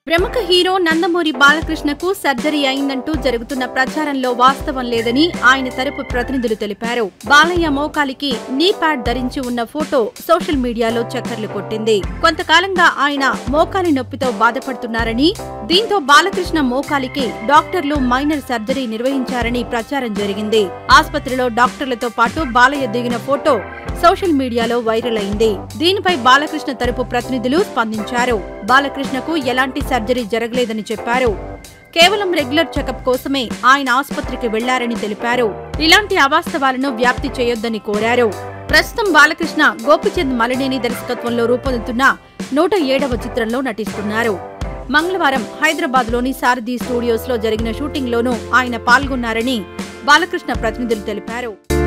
ప్రముఖ హీరో నందమూరి బాలకృష్ణకు సర్జరీ అయిందంటూ జరుగుతున్న ప్రచారంలో వాస్తవం లేదని ఆయన తరపు ప్రతినిధులు తెలిపారు బాలయ్య మోకాలికి నీ ప్యాడ్ ధరించి ఉన్న ఫోటో సోషల్ మీడియాలో చక్కర్లు కొట్టింది కొంతకాలంగా ఆయన మోకాలి నొప్పితో బాధపడుతున్నారని దీంతో బాలకృష్ణ మోకాలికి డాక్టర్లు మైనర్ సర్జరీ నిర్వహించారని ప్రచారం జరిగింది ఆసుపత్రిలో డాక్టర్లతో పాటు బాలయ్య దిగిన ఫోటో సోషల్ మీడియాలో వైరల్ అయింది దీనిపై బాలకృష్ణ తరపు ప్రతినిధులు స్పందించారు బాలకృష్ణకు ఎలాంటి సర్జరీ జరగలేదని చెప్పారు కేవలం రెగ్యులర్ చెకప్ కోసమే ఆయన ఆసుపత్రికి వెళ్లారని తెలిపారు ఇలాంటి అవాస్తవాలను వ్యాప్తి చేయొద్దని కోరారు ప్రస్తుతం బాలకృష్ణ గోపిచంద్ మలినేని దర్శకత్వంలో రూపొందుతున్న నూట ఏడవ చిత్రంలో నటిస్తున్నారు మంగళవారం హైదరాబాద్లోని సారథి స్టూడియోస్ లో జరిగిన షూటింగ్లోనూ ఆయన పాల్గొన్నారని బాలకృష్ణ ప్రతినిధులు తెలిపారు